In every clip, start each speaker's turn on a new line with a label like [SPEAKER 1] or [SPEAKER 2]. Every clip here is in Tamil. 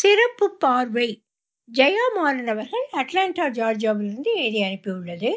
[SPEAKER 1] சிறப்பு பார்வை ஜெயா மாறன் அவர்கள் அட்லாண்டா ஜார்ஜியாவிலிருந்து எழுதி அனுப்பியுள்ளது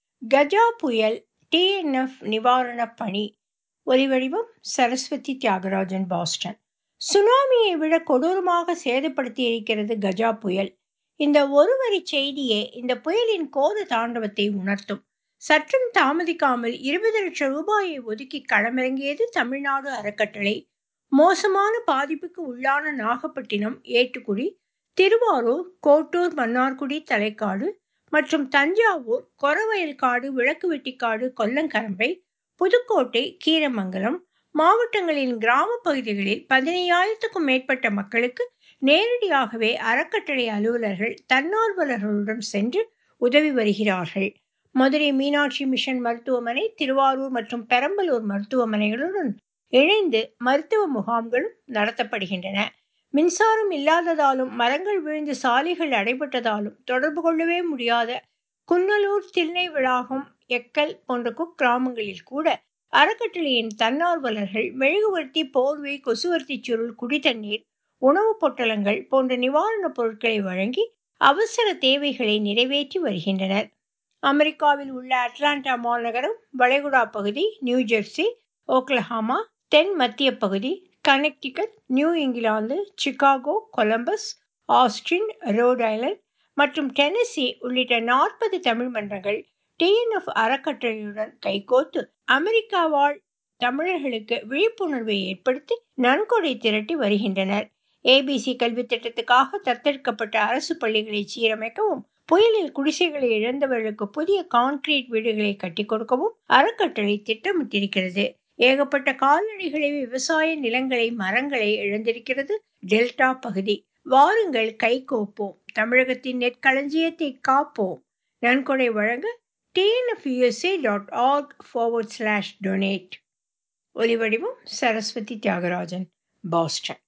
[SPEAKER 1] கஜா புயல் டிஎன்எஃப் நிவாரணப் பணி ஒலிவடிவம் சரஸ்வதி தியாகராஜன் பாஸ்டன் சுனாமியை விட கொடூரமாக சேதப்படுத்தி இருக்கிறது கஜா புயல் இந்த ஒருவரி செய்தியே இந்த புயலின் கோர தாண்டவத்தை உணர்த்தும் சற்றும் தாமதிக்காமல் இருபது லட்சம் ரூபாயை ஒதுக்கி களமிறங்கியது தமிழ்நாடு அறக்கட்டளை மோசமான பாதிப்புக்கு உள்ளான நாகப்பட்டினம் ஏட்டுக்குடி திருவாரூர் கோட்டூர் மன்னார்குடி தலைக்காடு மற்றும் தஞ்சாவூர் கொரவயல்காடு விளக்குவெட்டிக்காடு கொல்லங்கரம்பை புதுக்கோட்டை கீரமங்கலம் மாவட்டங்களின் கிராம பகுதிகளில் பதினையாயிரத்துக்கும் மேற்பட்ட மக்களுக்கு நேரடியாகவே அறக்கட்டளை அலுவலர்கள் தன்னார்வலர்களுடன் சென்று உதவி வருகிறார்கள் மதுரை மீனாட்சி மிஷன் மருத்துவமனை திருவாரூர் மற்றும் பெரம்பலூர் மருத்துவமனைகளுடன் இணைந்து மருத்துவ முகாம்களும் நடத்தப்படுகின்றன மின்சாரம் இல்லாததாலும் மரங்கள் விழுந்து சாலைகள் அடைபட்டதாலும் தொடர்பு கொள்ளவே முடியாத குன்னலூர் தில்லை விளாகம் எக்கல் போன்ற குக்கிராமங்களில் கூட அறக்கட்டளையின் தன்னார்வலர்கள் மெழுகுவர்த்தி போர்வை கொசுவர்த்தி சுருள் குடிதண்ணீர் உணவுப் பொட்டலங்கள் போன்ற நிவாரணப் பொருட்களை வழங்கி அவசர தேவைகளை நிறைவேற்றி வருகின்றனர் அமெரிக்காவில் உள்ள அட்லாண்டா மாநகரம் வளைகுடா பகுதி நியூ ஜெர்சி ஓக்லஹாமா தென் மத்திய பகுதி Connecticut New England Chicago Columbus Austin Rhode Island மற்றும் டெனசி உள்ளிட்ட நாற்பது தமிழ் மன்றங்கள் டிஎன்எஃப் அறக்கட்டளையுடன் கைகோத்து அமெரிக்கா வாழ் தமிழர்களுக்கு விழிப்புணர்வை ஏற்படுத்தி நன்கொடை திரட்டி வருகின்றனர் ஏபிசி கல்வி திட்டத்துக்காக தத்தெடுக்கப்பட்ட அரசு பள்ளிகளை சீரமைக்கவும் புயலில் குடிசைகளை இழந்தவர்களுக்கு புதிய கான்கிரீட் வீடுகளை கட்டி கொடுக்கவும் அறக்கட்டளை திட்டமிட்டிருக்கிறது ஏகப்பட்ட கால்நடைகளை விவசாய நிலங்களை மரங்களை இழந்திருக்கிறது டெல்டா பகுதி வாருங்கள் கை கோப்போம் தமிழகத்தின் நெற்களஞ்சியத்தை காப்போம் நன்கொடை வழங்க TNFUSA dot org forward slash donate ஒலிவடிவம் சரஸ்வதி தியாகராஜன் பாஸ்டன்